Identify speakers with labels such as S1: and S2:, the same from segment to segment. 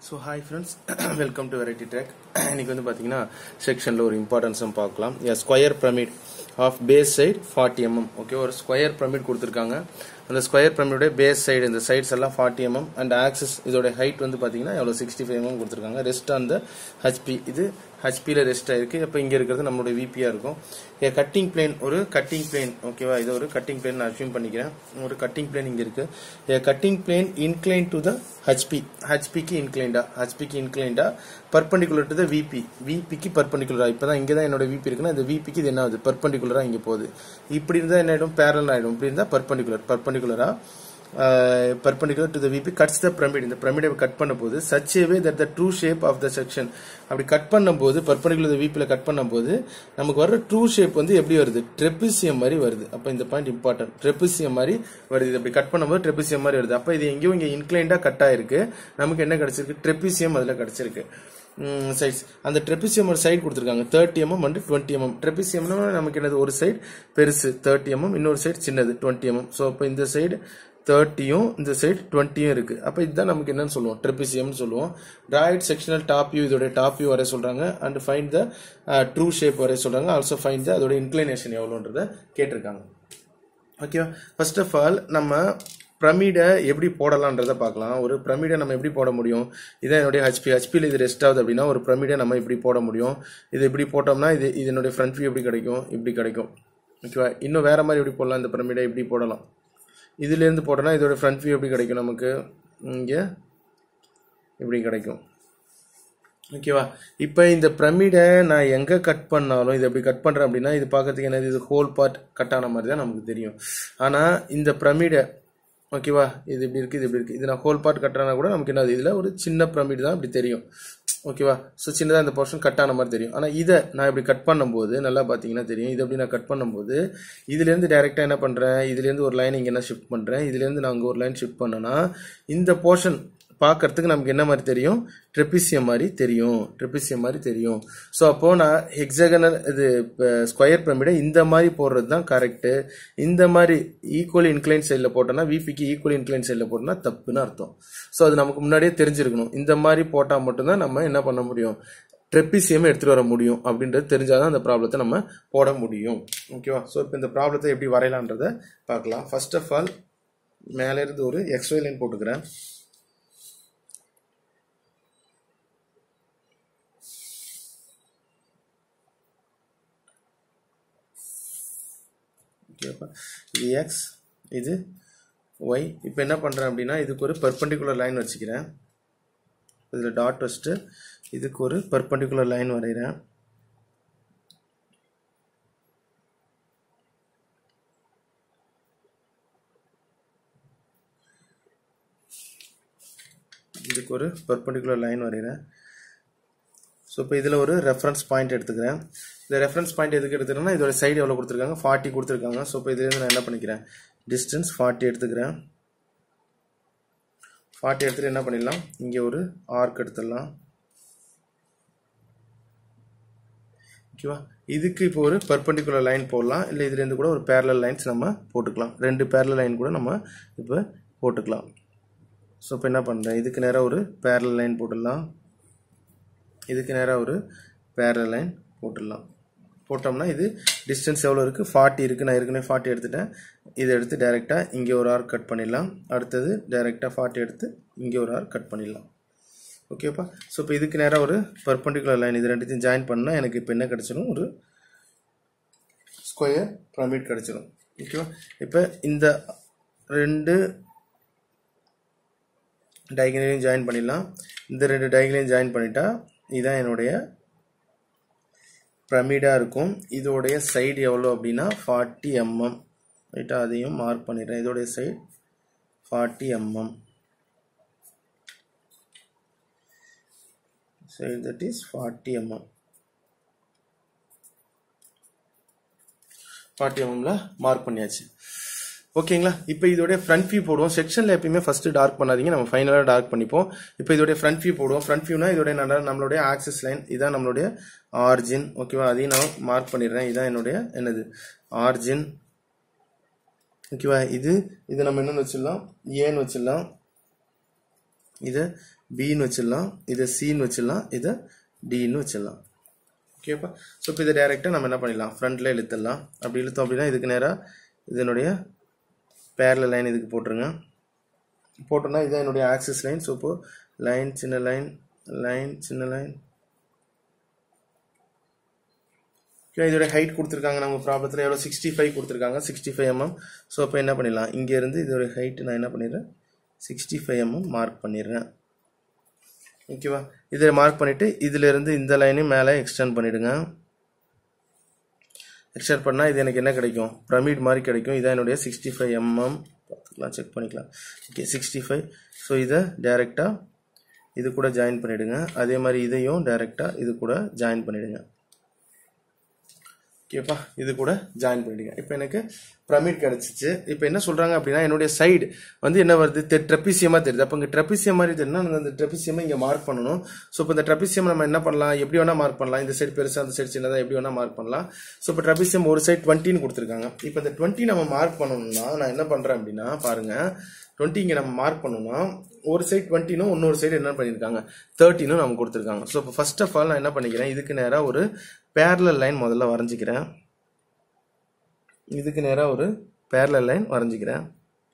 S1: so hi friends welcome to variety track இன்னைக்கு வந்து பார்த்தீங்கன்னா செக்ஷனில் ஒரு இம்பார்ட்டன்ஸும் பார்க்கலாம் square pyramid of base side forty mm okay ஒரு ஸ்கொயர் பிரமிட் கொடுத்துருக்காங்க அந்த ஸ்கொயர் பிரமிடோட பேஸ் சைடு இந்த சைட்ஸ் எல்லாம் ஃபார்ட்டி எம்எம் அண்ட் ஆக்சஸ் இதோட ஹைட் வந்து பார்த்தீங்கன்னா எவ்வளோ சிக்ஸ்டி ஃபைவ் எம்எம் கொடுத்துருக்காங்க ரெஸ்ட் அந்த ஹெச்பி இது ஹெச்பியில் ரெஸ்ட் ஆயிருக்கு இப்போ இங்கே இருக்கிறது நம்மளுடைய விபியாக இருக்கும் ஏ கட்டிங் பிளேன் ஒரு கட்டிங் பிளேன் ஓகேவா இது ஒரு கட்டிங் பிளேன் நான் அசியூம் பண்ணிக்கிறேன் ஒரு கட்டிங் பிளேன் இங்கே இருக்கு a cutting plane incline to the HP ஹெச்பிக்கு இன்க்ளைண்டா ஹெச்பிக்கு இன்க்ளைண்டா பர்பண்டிகுலர் டு த விபி விபிக்கு பர்பண்டிகுலரா இப்போ தான் இங்கே தான் என்னோட விபி இருக்குன்னா இந்த விபிக்கு இது என்ன ஆகுது பர்பண்டிகுலராக இங்கே போகுது இப்படி இருந்தால் என்ன ஆகிடும் பேரல் ஆகிடும் இப்படி இருந்தால் பர்பண்டிகுலர் பர்பண்டிகுலரா perpendicular to the VP cuts the pyramid இந்த பிரமிடை கட் பண்ண போது such way that the true shape of the section அப்படி கட் பண்ணும்போது பர்பண்டிகுலர் விபியில் கட் பண்ணும்போது நமக்கு வர ட்ரூ ஷேப் வந்து எப்படி வருது ட்ரெபிசியம் மாதிரி வருது அப்போ இந்த பாயிண்ட் இம்பார்ட்டன்ட் ட்ரெபிசியம் மாதிரி வருது இது அப்படி கட் பண்ணும்போது ட்ரெபிசியம் மாதிரி வருது அப்போ இது எங்கேயும் இங்கே இன்க்ளைண்டா கட் ஆயிருக்கு நமக்கு என்ன கிடைச்சிருக்கு ட்ரெபிசியம் அதில் கிடைச்சிருக்கு சைட்ஸ் அந்த ட்ரெபிசியம் ஒரு சைடு கொடுத்துருக்காங்க thirty mm and twenty mm ட்ரெபிசியம்னா நமக்கு என்னது ஒரு சைடு பெருசு தேர்ட்டி எம்எம் இன்னொரு சைடு சின்னது டுவெண்ட்டி எம்எம் ஸோ இப்போ இந்த சைடு தேர்ட்டியும் இந்த சைடு டுவெண்ட்டியும் இருக்கு அப்போ இதுதான் நமக்கு என்னன்னு சொல்லுவோம் ட்ரெபிசியம்னு சொல்லுவோம் டிராய்ட் செக்ஷனல் டாப் வியூ இதோட டாப் வியூ வரைய சொல்றாங்க and find the true shape வரைய சொல்றாங்க ஆல்சோ ஃபைண்ட் த அதோட இன்க்ளைனேஷன் எவ்வளோன்றத கேட்டிருக்காங்க ஓகேவா ஃபர்ஸ்ட் ஆஃப் ஆல் நம்ம பிரமிடை எப்படி போடலான்றதை பார்க்கலாம் ஒரு பிரமிடை நம்ம எப்படி போட முடியும் இதான் என்னுடைய ஹெச்பி ஹெச்பியில் இது ரெஸ்ட் ஆகுது அப்படின்னா ஒரு பிரமிடை நம்ம எப்படி போட முடியும் இது இப்படி போட்டோம்னா இது இது என்னுடைய ஃப்ரண்ட் வியூ எப்படி கிடைக்கும் இப்படி கிடைக்கும் ஓகேவா இன்னும் வேற மாதிரி எப்படி போடலாம் இந்த பிரமிடை இப்படி போடலாம் இதுலேருந்து போட்டோம்னா இதோட ஃப்ரண்ட் வியூ எப்படி கிடைக்கும் நமக்கு இங்கே இப்படி கிடைக்கும் ஓகேவா இப்போ இந்த பிரமிடை நான் எங்கே கட் பண்ணாலும் இது எப்படி கட் பண்ணுறேன் அப்படின்னா இது பார்க்கறதுக்கு என்னது இது ஹோல் பார்ட் கட் ஆன மாதிரி தான் நமக்கு தெரியும் ஆனால் இந்த பிரமிடை ஓகேவா இது இப்படி இருக்குது இது இப்படி இருக்குது இது நான் ஹோல் பார்ட் கட்டுறேன்னா கூட நமக்கு என்னது இதில் ஒரு சின்ன பிரமிட் தான் இப்படி தெரியும் ஓகேவா ஸோ சின்னதாக இந்த போர்ஷன் கட் ஆன மாதிரி தெரியும் ஆனால் இதை நான் இப்படி கட் பண்ணும்போது நல்லா பார்த்தீங்கன்னா தெரியும் இது எப்படி நான் கட் பண்ணும்போது இதுலேருந்து டேரெக்டாக என்ன பண்ணுறேன் இதுலேருந்து ஒரு லைன் இங்கே என்ன ஷிஃப்ட் பண்ணுறேன் இதுலேருந்து நான் அங்கே ஒரு லைன் ஷிஃப்ட் பண்ணேன்னா இந்த போர்ஷன் பார்க்கறதுக்கு நமக்கு என்ன மாதிரி தெரியும் ட்ரெபிசியம் மாதிரி தெரியும் ட்ரெபிசியம் மாதிரி தெரியும் ஸோ அப்போ நான் ஹெக்ஸகனல் இது ஸ்கொயர் பிரமிடை இந்த மாதிரி போடுறது தான் கரெக்டு இந்த மாதிரி ஈக்குவல் இன்க்ளைன் சைடில் போட்டோம்னா விபிக்கு ஈக்குவல் இன்க்ளைன் சைடில் போட்டோம்னா தப்புன்னு அர்த்தம் ஸோ அது நமக்கு முன்னாடியே தெரிஞ்சிருக்கணும் இந்த மாதிரி போட்டால் மட்டும்தான் நம்ம என்ன பண்ண முடியும் ட்ரெப்பிசியமே எடுத்துகிட்டு வர முடியும் அப்படின்றது தெரிஞ்சாதான் அந்த ப்ராப்ளத்தை நம்ம போட முடியும் ஓகேவா ஸோ இப்போ இந்த ப்ராப்ளத்தை எப்படி வரையலான்றதை பார்க்கலாம் ஃபர்ஸ்ட் ஆஃப் ஆல் மேலேருந்து ஒரு எக்ஸ்ஒய் லைன் போட்டுக்கிறேன் ஓகேப்பா இது எக்ஸ் இது ஒய் இப்போ என்ன பண்ணுறேன் அப்படின்னா இதுக்கு ஒரு பர்பண்டிகுலர் லைன் வச்சுக்கிறேன் இதில் டாட் வச்சுட்டு இதுக்கு ஒரு பர்பண்டிகுலர் லைன் வரைகிறேன் இதுக்கு ஒரு பர்பண்டிகுலர் லைன் வரைகிறேன் ஸோ இப்போ இதில் ஒரு ரெஃபரன்ஸ் பாயிண்ட் எடுத்துக்கிறேன் இந்த ரெஃபரன்ஸ் பாயிண்ட் எதுக்கு எடுத்துக்கிறேன்னா இதோட சைடு எவ்வளோ கொடுத்துருக்காங்க ஃபார்ட்டி கொடுத்துருக்காங்க ஸோ இப்போ இதுலேருந்து நான் என்ன பண்ணிக்கிறேன் டிஸ்டன்ஸ் ஃபார்ட்டி எடுத்துக்கிறேன் ஃபார்ட்டி எடுத்துகிட்டு என்ன பண்ணிடலாம் இங்கே ஒரு ஆர்க் எடுத்துடலாம் ஓகேவா இதுக்கு இப்போ ஒரு பர்பண்டிகுலர் லைன் போடலாம் இல்லை இதுலேருந்து கூட ஒரு பேரலல் லைன்ஸ் நம்ம போட்டுக்கலாம் ரெண்டு பேரலல் லைன் கூட நம்ம இப்போ போட்டுக்கலாம் ஸோ இப்போ என்ன பண்ணுறேன் இதுக்கு நேராக ஒரு பேரலல் லைன் போட்டுடலாம் இதுக்கு நேராக ஒரு பேரல் லைன் போட்டுடலாம் போட்டோம்னா இது டிஸ்டன்ஸ் எவ்வளோ இருக்குது ஃபார்ட்டி இருக்குது நான் ஏற்கனவே ஃபார்ட்டி எடுத்துட்டேன் இதை எடுத்து டேரெக்டாக இங்கே ஒரு ஆர் கட் பண்ணிடலாம் அடுத்தது டேரெக்டாக ஃபார்ட்டி எடுத்து இங்கே ஒரு ஆர் கட் பண்ணிடலாம் ஓகேப்பா ஸோ இப்போ இதுக்கு நேராக ஒரு பர்பண்டிகுலர் லைன் இது ரெண்டுத்தையும் ஜாயின் பண்ணால் எனக்கு இப்போ என்ன கிடச்சிடும் ஒரு ஸ்கொயர் பிரமிட் கிடச்சிடும் ஓகேவா இப்போ இந்த ரெண்டு டயகனையும் ஜாயின் பண்ணிடலாம் இந்த ரெண்டு டயகனையும் ஜாயின் பண்ணிட்டா இதுதான் என்னுடைய பிரமிடாக இருக்கும் இதோடைய சைடு எவ்வளோ அப்படின்னா ஃபார்ட்டி எம்எம் ரைட்டா அதையும் மார்க் பண்ணிடுறேன் இதோடைய side forty mm side that is forty mm forty எம்எம்ல மார்க் பண்ணியாச்சு ஓகேங்களா இப்போ இதோடைய ஃப்ரண்ட் வியூ போடுவோம் செக்ஷனில் எப்பயுமே ஃபர்ஸ்ட் டார்க் பண்ணாதீங்க நம்ம ஃபைனலாக டார்க் பண்ணிப்போம் இப்போ இதோடைய ஃப்ரண்ட் வியூ போடுவோம் ஃப்ரண்ட் வியூனா இதோடைய நம்மளுடைய ஆக்சஸ் லைன் இதான் நம்மளுடைய ஆர்ஜின் ஓகேவா அதையும் நான் மார்க் பண்ணிடுறேன் இதான் என்னுடைய என்னது ஆர்ஜின் ஓகேவா இது இது நம்ம என்னன்னு வச்சிடலாம் ஏன்னு வச்சிடலாம் இதை பின்னு வச்சிடலாம் இதை சின்னு வச்சிடலாம் இதை டின்னு வச்சிடலாம் ஓகேப்பா ஸோ இப்போ இதை டேரெக்டாக நம்ம என்ன பண்ணிடலாம் ஃப்ரண்ட்டில் இழுத்துடலாம் அப்படி இழுத்தோம் அப்படின்னா இதுக்கு நேராக இதனுடைய பேரல லைன் இதுக்கு போட்டுருங்க போட்டோம்னா இதுதான் என்னுடைய ஆக்சிஸ் லைன் ஸோ இப்போ லைன் சின்ன லைன் லைன் சின்ன லைன் ஓகே இதோட ஹைட் கொடுத்துருக்காங்க நம்ம ப்ராப்ளத்தில் எவ்வளோ சிக்ஸ்டி ஃபைவ் கொடுத்துருக்காங்க சிக்ஸ்டி ஃபைவ் எம்எம் ஸோ அப்போ என்ன பண்ணிடலாம் இங்கேருந்து இதோட ஹைட் நான் என்ன பண்ணிடுறேன் சிக்ஸ்டி ஃபைவ் எம்எம் மார்க் பண்ணிடுறேன் ஓகேவா இதில் மார்க் பண்ணிவிட்டு இதிலிருந்து இந்த லைனையும் மேலே எக்ஸ்டெண்ட் பண்ணிவிடுங்க எக்ஸ்டெண்ட் பண்ணால் இது எனக்கு என்ன கிடைக்கும் பிரமிட் மாதிரி கிடைக்கும் இதான் என்னுடைய சிக்ஸ்டி ஃபைவ் எம்எம் பார்த்துக்கலாம் செக் பண்ணிக்கலாம் ஓகே சிக்ஸ்டி ஃபைவ் ஸோ இதை டேரெக்டாக இது கூட ஜாயின் பண்ணிவிடுங்க அதே மாதிரி இதையும் டேரெக்டாக இது கூட ஜாயின் பண்ணிவிடுங்க ஓகேப்பா இது கூட ஜாயின் பண்ணிடுங்க இப்போ எனக்கு பிரமிட் கிடச்சிச்சு இப்போ என்ன சொல்கிறாங்க அப்படின்னா என்னுடைய சைடு வந்து என்ன வருது ட்ரெப்பிசியமாக தெரியுது அப்போ இங்கே ட்ரெப்பிசியம் மாதிரி தெரியுதுன்னா நம்ம அந்த ட்ரெப்பிசியமை இங்கே மார்க் பண்ணணும் ஸோ இப்போ இந்த ட்ரெப்பிசியம் நம்ம என்ன பண்ணலாம் எப்படி வேணால் மார்க் பண்ணலாம் இந்த சைடு பெருசாக அந்த சைடு சின்னதாக எப்படி வேணால் மார்க் பண்ணலாம் ஸோ இப்போ ட்ரெப்பிசியம் ஒரு சைடு டுவெண்ட்டின்னு கொடுத்துருக்காங்க இப்போ இந்த டுவெண்ட்டி நம்ம மார்க் பண்ணணும்னா நான் என்ன பண்ணுறேன் அப்படின்னா பாருங்கள் டுவெண்ட்டி இங்கே நம்ம மார்க் பண்ணோம்னா ஒரு சைடு டுவெண்ட்டினும் இன்னொரு சைடு என்ன பண்ணியிருக்காங்க தேர்ட்டினும் நம்ம கொடுத்துருக்காங்க ஸோ இப்போ ஃபர்ஸ்ட் ஆஃப் ஆல் நான் என்ன பண்ணிக்கிறேன் இதுக்கு நேராக ஒரு பேரலல் லைன் முதல்ல வரைஞ்சிக்கிறேன் இதுக்கு நேராக ஒரு பேரலல் லைன் வரைஞ்சிக்கிறேன்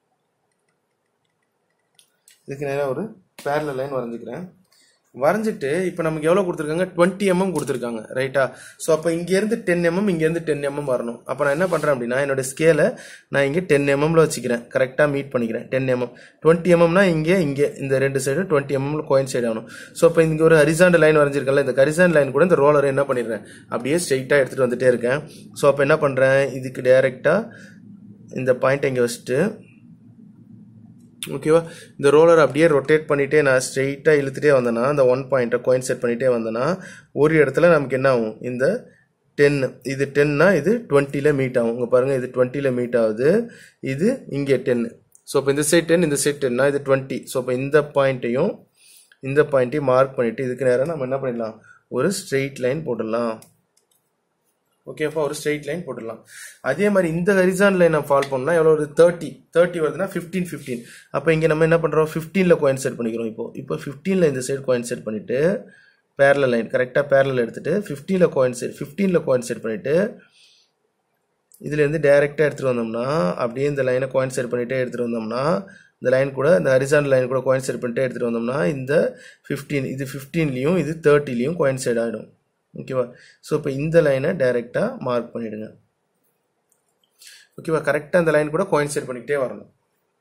S1: இதுக்கு நேராக ஒரு பேரலல் லைன் வரைஞ்சிக்கிறேன் வரைஞ்சிட்டு இப்போ நமக்கு எவ்வளோ கொடுத்துருக்காங்க டுவெண்ட்டி எம்எம் கொடுத்துருக்காங்க ரைட்டா ஸோ அப்போ இங்கேருந்து டென் எம்எம் இங்கேருந்து டென் எம்எம் வரணும் அப்போ நான் என்ன பண்ணுறேன் அப்படின்னா என்னோட ஸ்கேலை நான் இங்கே டென் எம்எம்ல வச்சுக்கிறேன் கரெக்டாக மீட் பண்ணிக்கிறேன் டென் எம்எம் டுவெண்ட்டி எம்எம்னா இங்கே இங்கே இந்த ரெண்டு சைடும் டுவெண்ட்டி எம்எம்ல கோயின் சைடு ஆகணும் ஸோ இப்போ இங்கே ஒரு ஹரிசாண்ட் லைன் வரைஞ்சிருக்கல இந்த ஹரிசாண்ட் லைன் கூட இந்த ரோலரை என்ன பண்ணிடுறேன் அப்படியே ஸ்ட்ரைட்டாக எடுத்துகிட்டு வந்துட்டே இருக்கேன் ஸோ அப்போ என்ன பண்ணுறேன் இதுக்கு டைரெக்டாக இந்த பாயிண்ட் இங்கே வச்சுட்டு ஓகேவா இந்த ரோலர் அப்படியே ரொட்டேட் பண்ணிகிட்டே நான் ஸ்ட்ரெயிட்டாக இழுத்துட்டே வந்தேன்னா அந்த ஒன் பாயிண்ட்டை கோயின் செட் பண்ணிகிட்டே வந்தேன்னா ஒரு இடத்துல நமக்கு என்ன ஆகும் இந்த டென் இது டென்னா இது டுவெண்ட்டியில் மீட் ஆகும் இங்கே பாருங்கள் இது டுவெண்ட்டியில் மீட் ஆகுது இது இங்கே டென்னு ஸோ இப்போ இந்த சைட் டென் இந்த சைட் டென்னா இது டுவெண்ட்டி ஸோ இப்போ இந்த பாயிண்ட்டையும் இந்த பாயிண்ட்டையும் மார்க் பண்ணிவிட்டு இதுக்கு நேரம் நம்ம என்ன பண்ணிடலாம் ஒரு ஸ்ட்ரெயிட் லைன் போட்டுடலாம் ஓகேப்பா ஒரு ஸ்ட்ரெயிட் லைன் போட்டுடலாம் அதே மாதிரி இந்த ஹரிசான் லைன் நம்ம ஃபால் பண்ணோம்னா எவ்வளோ ஒரு தேர்ட்டி தேர்ட்டி வருதுன்னா ஃபிஃப்டீன் ஃபிஃப்டீன் அப்போ இங்கே நம்ம என்ன பண்ணுறோம் ஃபிஃப்டீனில் கோயின் செட் பண்ணிக்கிறோம் இப்போ இப்போ ஃபிஃப்டீனில் இந்த சைடு கோயின் செட் பண்ணிவிட்டு பேரல லைன் கரெக்டாக பேரலில் எடுத்துகிட்டு ஃபிஃப்டீனில் கோயின் செட் ஃபிஃப்டீனில் கோயின் செட் பண்ணிவிட்டு இதுலேருந்து டேரெக்டாக எடுத்துகிட்டு வந்தோம்னா அப்படியே இந்த லைனை கோயின் செட் பண்ணிகிட்டே எடுத்துகிட்டு வந்தோம்னா இந்த லைன் கூட இந்த ஹரிசான் லைன் கூட கோயின் செட் பண்ணிட்டே எடுத்துகிட்டு வந்தோம்னா இந்த ஃபிஃப்டீன் இது ஃபிஃப்டீன்லேயும் இது தேர்ட்டிலையும் கோயின் செட் ஆகிடும் ஓகேவா ஸோ இப்போ இந்த லைனை டைரெக்டாக மார்க் பண்ணிவிடுங்க ஓகேவா கரெக்டாக இந்த லைன் கூட கோயின் செட் பண்ணிக்கிட்டே வரணும்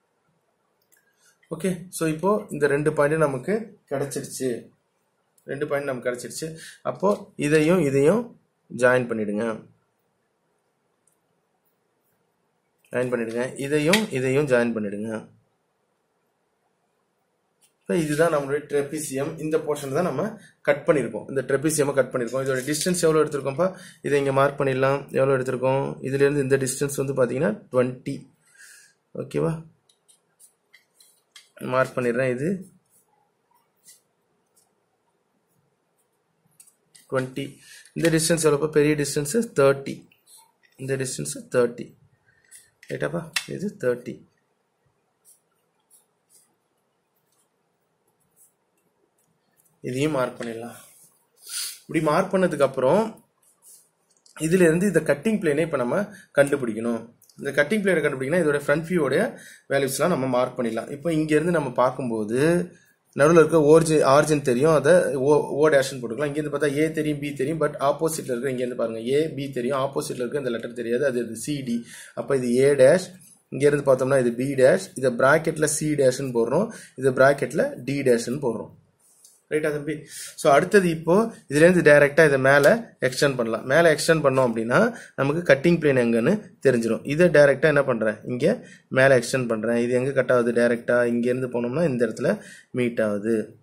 S1: ஓகே ஸோ இப்போது இந்த ரெண்டு பாயிண்ட்டும் நமக்கு கிடச்சிருச்சு ரெண்டு பாயிண்ட் நமக்கு கிடச்சிருச்சு அப்போது இதையும் இதையும் ஜாயின் பண்ணிவிடுங்க ஜாயின் பண்ணிவிடுங்க இதையும் இதையும் ஜாயின் பண்ணிவிடுங்க இப்போ இதுதான் நம்மளுடைய ட்ரெபிசியம் இந்த போர்ஷன் தான் நம்ம கட் பண்ணியிருக்கோம் இந்த ட்ரெபிசியமை கட் பண்ணியிருக்கோம் இதோட டிஸ்டன்ஸ் எவ்வளோ எடுத்திருக்கோம்ப்பா இதை இங்கே மார்க் பண்ணிடலாம் எவ்வளோ எடுத்திருக்கோம் இதுலேருந்து இந்த டிஸ்டன்ஸ் வந்து பார்த்தீங்கன்னா டுவெண்ட்டி ஓகேவா மார்க் பண்ணிடுறேன் இது டுவெண்ட்டி இந்த டிஸ்டன்ஸ் எவ்வளோப்பா பெரிய டிஸ்டன்ஸு தேர்ட்டி இந்த டிஸ்டன்ஸு தேர்ட்டி ரைட்டாப்பா இது தேர்ட்டி இதையும் மார்க் பண்ணிடலாம் இப்படி மார்க் பண்ணதுக்கப்புறம் இதுலேருந்து இந்த கட்டிங் பிளேனை இப்போ நம்ம கண்டுபிடிக்கணும் இந்த கட்டிங் பிளேனை கண்டுபிடிக்கணும் இதோட ஃப்ரண்ட் வியூவோடைய வேல்யூஸ்லாம் நம்ம மார்க் பண்ணிடலாம் இப்போ இங்கேருந்து நம்ம பார்க்கும்போது நடுவில் இருக்க ஓர்ஜி ஆர்ஜின் தெரியும் அதை ஓ ஓ டேஷ்னு போட்டுக்கலாம் இங்கேருந்து பார்த்தா ஏ தெரியும் பி தெரியும் பட் ஆப்போசிட்டில் இருக்க இங்கேருந்து பாருங்கள் ஏ பி தெரியும் ஆப்போசிட்டில் இருக்க இந்த லெட்டர் தெரியாது அது இது சிடி அப்போ இது ஏ டேஷ் இங்கேருந்து பார்த்தோம்னா இது பி டேஷ் இதை ப்ராக்கெட்டில் சி டேஷ்னு போடுறோம் இது ப்ராக்கெட்டில் டி டேஷ்னு போடுறோம் ரைட்டா தம்பி ஸோ அடுத்தது இப்போ இதுலேருந்து டைரெக்டாக இதை மேலே எக்ஸ்டெண்ட் பண்ணலாம் மேலே எக்ஸ்டெண்ட் பண்ணோம் அப்படின்னா நமக்கு கட்டிங் பிளேன் எங்கன்னு தெரிஞ்சிடும் இதை டைரெக்டாக என்ன பண்ணுறேன் இங்கே மேலே எக்ஸ்டெண்ட் பண்ணுறேன் இது எங்கே கட் ஆகுது டைரெக்டாக இங்கேருந்து போனோம்னா இந்த இடத்துல மீட் ஆகுது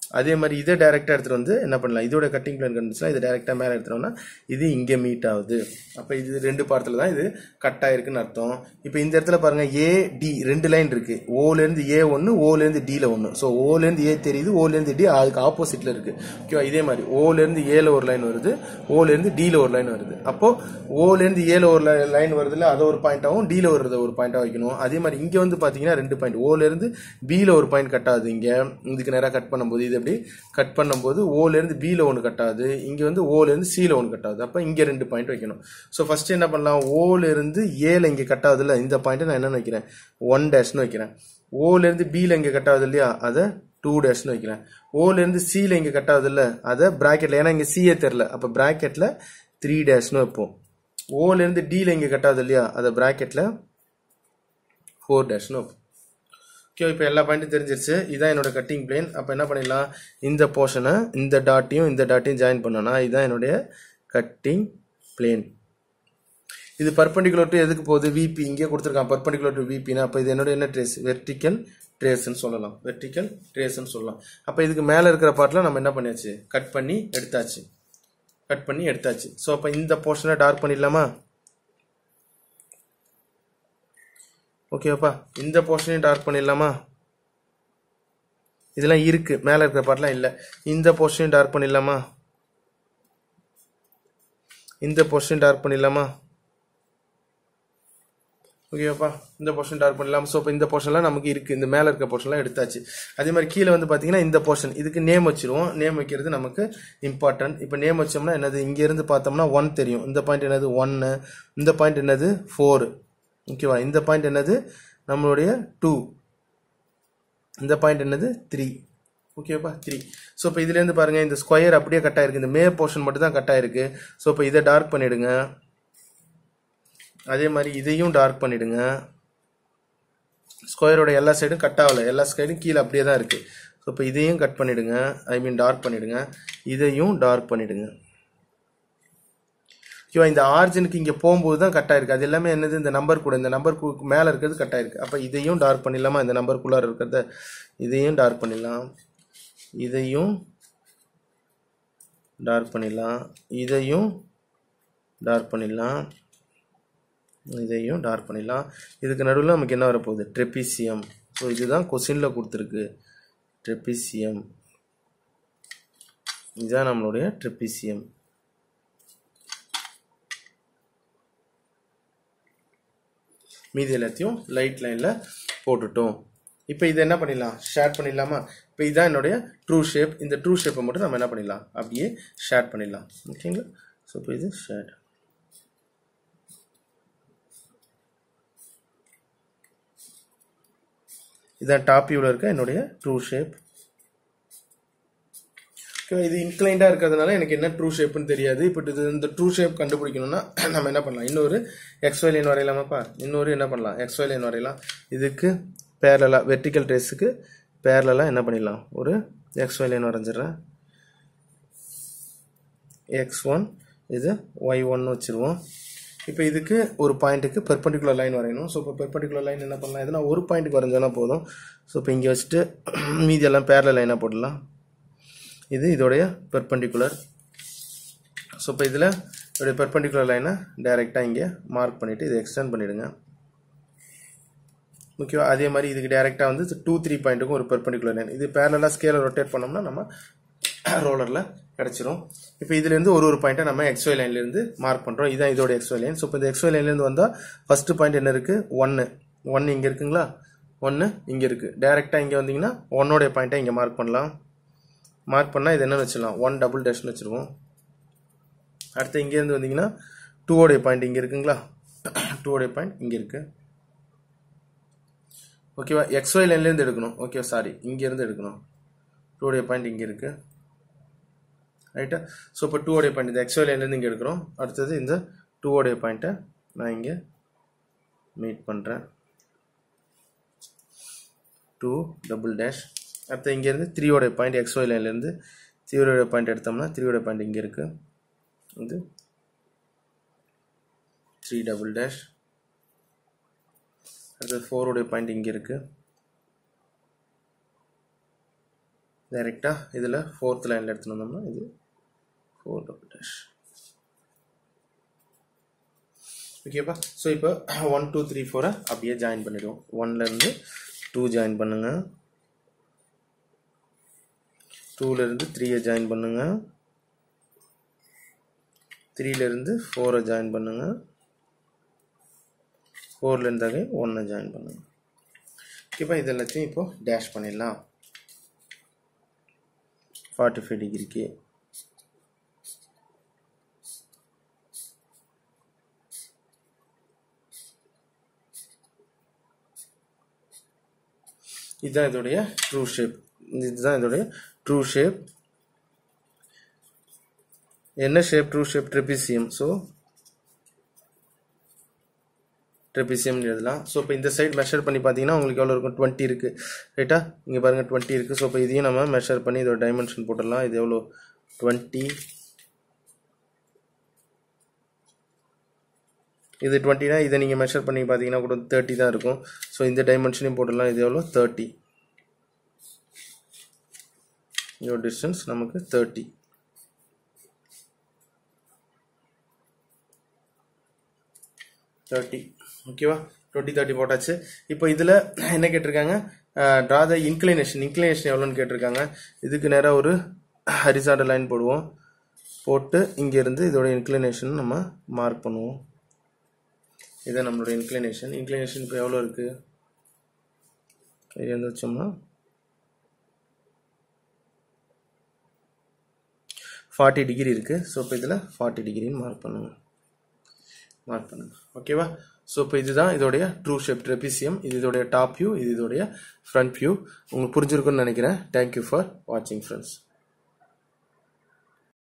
S1: அதே மாதிரி இதை டைரெக்டாக எடுத்துகிட்டு வந்து என்ன பண்ணலாம் இதோட கட்டிங் பிளான் கண்டுச்சுன்னா இது டைரெக்டாக மேலே எடுத்துட்டோம்னா இது இங்கே மீட் ஆகுது அப்போ இது ரெண்டு பாடத்தில் தான் இது கட் ஆயிருக்குன்னு அர்த்தம் இப்போ இந்த இடத்துல பாருங்க ஏ டி ரெண்டு லைன் இருக்கு ஓலேருந்து ஏ ஒன்று ஓலேருந்து டியில் ஒன்று ஸோ ஓலேருந்து ஏ தெரியுது ஓலேருந்து டி அதுக்கு ஆப்போசிட்டில் இருக்கு ஓகேவா இதே மாதிரி ஓலேருந்து ஏல ஒரு லைன் வருது ஓலேருந்து டியில் ஒரு லைன் வருது அப்போ ஓலேருந்து ஏல ஒரு லைன் வருதுல அதை ஒரு பாயிண்டாகவும் டியில் வருது ஒரு பாயிண்டாக வைக்கணும் அதே மாதிரி இங்கே வந்து பார்த்தீங்கன்னா ரெண்டு பாயிண்ட் ஓலேருந்து பியில் ஒரு பாயிண்ட் கட் ஆகுது இங்கே இதுக்கு நேராக கட் பண்ணும்போது இது எப்படி கட் பண்ணும்போது ஓலேருந்து பியில் ஒன்று கட் ஆகுது இங்கே வந்து ஓலேருந்து சியில் ஒன்று கட் ஆகுது அப்போ இங்கே ரெண்டு பாயிண்ட் வைக்கணும் ஸோ ஃபர்ஸ்ட் என்ன பண்ணலாம் ஓலேருந்து ஏல இங்கே கட் ஆகுதுல்ல இந்த பாயிண்ட்டை நான் என்னன்னு வைக்கிறேன் ஒன் டேஷ்னு வைக்கிறேன் ஓலேருந்து பியில் இங்கே கட் ஆகுது இல்லையா அதை டூ டேஷ்னு வைக்கிறேன் ஓலேருந்து சியில் இங்கே கட் ஆகுது இல்லை அதை ப்ராக்கெட்டில் ஏன்னா இங்கே சியே தெரில அப்போ ப்ராக்கெட்டில் த்ரீ டேஷ்னு வைப்போம் ஓலேருந்து டியில் இங்கே கட் ஆகுது இல்லையா அதை ப்ராக்கெட்டில் ஃபோர் டேஷ்னு வைப்போம் ஓகே இப்போ எல்லா பாயிண்ட்டும் தெரிஞ்சிருச்சு இதான் என்னோட கட்டிங் பிளேன் அப்போ என்ன பண்ணிடலாம் இந்த போர்ஷனை இந்த டாட்டையும் இந்த டாட்டையும் ஜாயின் பண்ணோன்னா இதுதான் என்னுடைய கட்டிங் பிளேன் இது பர்பண்டிகுலர் டு எதுக்கு போகுது விபி இங்கே கொடுத்துருக்கான் பர்பண்டிகுலர் டு விபினா அப்போ இது என்னோட என்ன ட்ரேஸ் வெர்டிக்கல் ட்ரேஸ்ன்னு சொல்லலாம் வெர்டிக்கல் ட்ரேஸ்ன்னு சொல்லலாம் அப்போ இதுக்கு மேலே இருக்கிற பார்ட்டில் நம்ம என்ன பண்ணியாச்சு கட் பண்ணி எடுத்தாச்சு கட் பண்ணி எடுத்தாச்சு ஸோ அப்போ இந்த போர்ஷனை டார்க் பண்ணிடலாமா ஓகேவாப்பா இந்த போர்ஷனையும் டார்க் பண்ணிடலாமா இதெல்லாம் இருக்கு மேலே இருக்கிற பார்ட்லாம் இல்லை இந்த போர்ஷனையும் டார்க் பண்ணிடலாமா இந்த போர்ஷன் டார்க் பண்ணிடலாமா ஓகேவாப்பா இந்த போர்ஷன் டார்க் பண்ணலாம் ஸோ இப்போ இந்த போர்ஷன்லாம் நமக்கு இருக்கு இந்த மேலே இருக்க போர்ஷன்லாம் எடுத்தாச்சு அதே மாதிரி கீழே வந்து பார்த்தீங்கன்னா இந்த போர்ஷன் இதுக்கு நேம் வச்சிருவோம் நேம் வைக்கிறது நமக்கு இம்பார்ட்டன்ட் இப்போ நேம் வச்சோம்னா என்னது இங்கேருந்து பார்த்தோம்னா ஒன் தெரியும் இந்த பாயிண்ட் என்னது ஒன்று இந்த பாயிண்ட் என்னது ஃபோர் ஓகேவா இந்த பாயிண்ட் என்னது நம்மளுடைய டூ இந்த பாயிண்ட் என்னது த்ரீ ஓகேப்பா த்ரீ ஸோ இப்போ இதுலேருந்து பாருங்க இந்த ஸ்கொயர் அப்படியே கட் ஆயிருக்கு இந்த மே போர்ஷன் மட்டும் தான் கட் ஆயிருக்கு ஸோ இப்போ இதை டார்க் பண்ணிடுங்க அதே மாதிரி இதையும் டார்க் பண்ணிடுங்க ஸ்கொயரோட எல்லா சைடும் கட் ஆகல எல்லா சைடும் கீழே அப்படியே தான் இருக்கு ஸோ இப்போ இதையும் கட் பண்ணிடுங்க ஐ மீன் டார்க் பண்ணிடுங்க இதையும் டார்க் பண்ணிடுங்க ஓகேவா இந்த ஆர்ஜினுக்கு இங்கே போகும்போது தான் கட் ஆயிருக்கு அது எல்லாமே என்னது இந்த நம்பர் கூட இந்த நம்பர் மேலே இருக்கிறது கட் ஆயிருக்கு அப்போ இதையும் டார்க் பண்ணிடலாமா இந்த நம்பருக்குள்ளார இருக்கிறத இதையும் டார்க் பண்ணிடலாம் இதையும் டார்க் பண்ணிடலாம் இதையும் டார்க் பண்ணிடலாம் இதையும் டார்க் பண்ணிடலாம் இதுக்கு நடுவில் நமக்கு என்ன வரப்போகுது ட்ரெபிசியம் ஸோ இதுதான் கொஸ்டினில் கொடுத்துருக்கு ட்ரெபிசியம் இதுதான் நம்மளுடைய ட்ரெபிசியம் மீதி எல்லாத்தையும் லைட் லைனில் போட்டுட்டோம் இப்போ இதை என்ன பண்ணிடலாம் ஷேர் பண்ணிடலாமா இப்போ இதுதான் என்னுடைய ட்ரூ ஷேப் இந்த ட்ரூ ஷேப்பை மட்டும் நம்ம என்ன பண்ணிடலாம் அப்படியே ஷேர் பண்ணிடலாம் ஓகேங்களா ஸோ இப்போ இது ஷேர் இதான் டாப் வியூவில் இருக்க என்னுடைய ட்ரூ ஷேப் ஓகே இது இன்க்ளைண்டாக இருக்கிறதுனால எனக்கு என்ன ட்ரூ ஷேப்னு தெரியாது இப்போ இது இந்த ட்ரூ ஷேப் கண்டுபிடிக்கணும்னா நம்ம என்ன பண்ணலாம் இன்னொரு எக்ஸ்ஒய் லைன் வரையலாமாப்பா இன்னொரு என்ன பண்ணலாம் எக்ஸ்ஒய் லைன் வரையலாம் இதுக்கு பேரலாக வெர்டிக்கல் ட்ரேஸுக்கு பேரலாக என்ன பண்ணிடலாம் ஒரு எக்ஸ்ஒய் லைன் வரைஞ்சிடுறேன் எக்ஸ் ஒன் இது ஒய் ஒன்னு வச்சுருவோம் இப்போ இதுக்கு ஒரு பாயிண்ட்டுக்கு பெர்பண்டிகுலர் லைன் வரையணும் ஸோ இப்போ பெர்பண்டிகுலர் லைன் என்ன பண்ணலாம் எதுனா ஒரு பாயிண்ட்டுக்கு வரைஞ்சோன்னா போதும் ஸோ இப்போ இங்கே வச்சுட்டு மீதி எல்லாம் பேரல லைனாக போடலாம் இது இதோடைய பெர்பண்டிகுலர் ஸோ இப்போ இதில் இதோடைய பெர்பண்டிகுலர் லைனை டைரெக்டாக இங்கே மார்க் பண்ணிவிட்டு இதை எக்ஸ்டெண்ட் பண்ணிவிடுங்க ஓகேவா அதே மாதிரி இதுக்கு டைரெக்டாக வந்து டூ த்ரீ பாயிண்ட்டுக்கும் ஒரு பெர்பண்டிகுலர் லைன் இது பேரலாக ஸ்கேலை ரொட்டேட் பண்ணோம்னா நம்ம ரோலரில் கிடச்சிரும் இப்போ இதுலேருந்து ஒரு ஒரு பாயிண்ட்டை நம்ம எக்ஸ்ஒய் லைன்லேருந்து மார்க் பண்ணுறோம் இதுதான் இதோட எக்ஸ்ஒய் லைன் ஸோ இப்போ இந்த எக்ஸ்ஒய் லைன்லேருந்து வந்தால் ஃபஸ்ட்டு பாயிண்ட் என்ன இருக்குது ஒன்று ஒன்று இங்கே இருக்குங்களா ஒன்று இங்கே இருக்குது டைரெக்டாக இங்கே வந்தீங்கன்னா ஒன்னோடைய பாயிண்ட்டை இங்கே மார்க் பண்ணலாம் மார்க் பண்ணால் இது என்னன்னு வச்சிடலாம் ஒன் டபுள் டேஷ்னு வச்சுருவோம் அடுத்து இங்கேருந்து வந்தீங்கன்னா டூவோடைய பாயிண்ட் இங்கே இருக்குங்களா டூவோடைய பாயிண்ட் இங்கே இருக்குது ஓகேவா எக்ஸ்ஒய் லைன்லேருந்து எடுக்கணும் ஓகே சாரி இங்கேருந்து எடுக்கணும் டூவோடைய பாயிண்ட் இங்கே இருக்குது ரைட்டா ஸோ இப்போ டூவோடைய பாயிண்ட் இந்த எக்ஸ்ஒய் லைன்லேருந்து இங்கே எடுக்கிறோம் அடுத்தது இந்த டூவோடைய பாயிண்ட்டை நான் இங்கே மீட் பண்ணுறேன் டூ டபுள் டேஷ் அடுத்து இங்கேருந்து த்ரீயோடைய பாயிண்ட் எக்ஸ்ஒய் லைன்லேருந்து த்ரீயோடைய பாயிண்ட் எடுத்தோம்னா த்ரீயோடைய பாயிண்ட் இங்கே இருக்குது இது த்ரீ டபுள் டேஷ் அடுத்தது ஃபோரோடைய பாயிண்ட் இங்கே இருக்குது டைரெக்டாக இதில் ஃபோர்த் லைனில் எடுத்துன்னு வந்தோம்னா இது ஃபோர் டபுள் டேஷ் ஓகேப்பா ஸோ இப்போ ஒன் டூ த்ரீ ஃபோரை அப்படியே ஜாயின் பண்ணிடுவோம் ஒன்லேருந்து டூ ஜாயின் பண்ணுங்க டூலேருந்து த்ரீயை ஜாயின் பண்ணுங்க த்ரீலேருந்து ஃபோரை ஜாயின் பண்ணுங்க ஃபோர்லேருந்து ஒன்னை ஜாயின் பண்ணுங்க ஓகேப்பா இது எல்லாத்தையும் இப்போ டேஷ் பண்ணிடலாம் ஃபார்ட்டி ஃபைவ் டிகிரிக்கு இதுதான் இதோடைய ட்ரூ ஷேப் இதுதான் இதோடைய ட்ரூ ஷேப் என்ன shape true shape trapezium so trapezium எழுதலாம் ஸோ இப்போ இந்த சைடு மெஷர் பண்ணி பார்த்தீங்கன்னா உங்களுக்கு எவ்வளோ இருக்கும் டுவெண்ட்டி இருக்குது ரைட்டா இங்கே பாருங்கள் டுவெண்ட்டி இருக்குது ஸோ இப்போ இதையும் நம்ம மெஷர் பண்ணி இதோட டைமென்ஷன் போட்டுடலாம் இது எவ்வளோ டுவெண்ட்டி இது டுவெண்ட்டினா இதை நீங்கள் மெஷர் பண்ணி பார்த்தீங்கன்னா கூட தேர்ட்டி தான் இருக்கும் ஸோ இந்த டைமென்ஷனையும் போட்டுடலாம் இது எவ்வளோ தேர்ட்டி இதோட டிஸ்டன்ஸ் நமக்கு தேர்ட்டி தேர்ட்டி ஓகேவா டுவெண்ட்டி தேர்ட்டி போட்டாச்சு இப்போ இதில் என்ன கேட்டிருக்காங்க ட்ரா த இன்க்ளினேஷன் இன்க்ளினேஷன் எவ்வளோன்னு கேட்டிருக்காங்க இதுக்கு நேராக ஒரு ஹரிசாண்டல் லைன் போடுவோம் போட்டு இங்கேருந்து இதோட இன்க்ளினேஷன் நம்ம மார்க் பண்ணுவோம் இதான் நம்மளோட இன்க்ளினேஷன் இன்க்ளினேஷன் இப்போ எவ்வளோ இருக்குது இருந்து வச்சோம்னா ஃபார்ட்டி டிகிரி இருக்குது ஸோ இப்போ இதில் ஃபார்ட்டி டிகிரின்னு மார்க் பண்ணுங்க மார்க் பண்ணுங்க ஓகேவா ஸோ இப்போ இதுதான் இதோடைய ட்ரூ ஷேப் ட்ரெபிசியம் இது இதோடைய டாப் வியூ இது இதோடைய ஃப்ரண்ட் வியூ உங்களுக்கு புரிஞ்சிருக்குன்னு நினைக்கிறேன் தேங்க்யூ ஃபார் வாட்சிங் ஃப்ரெண்ட்ஸ்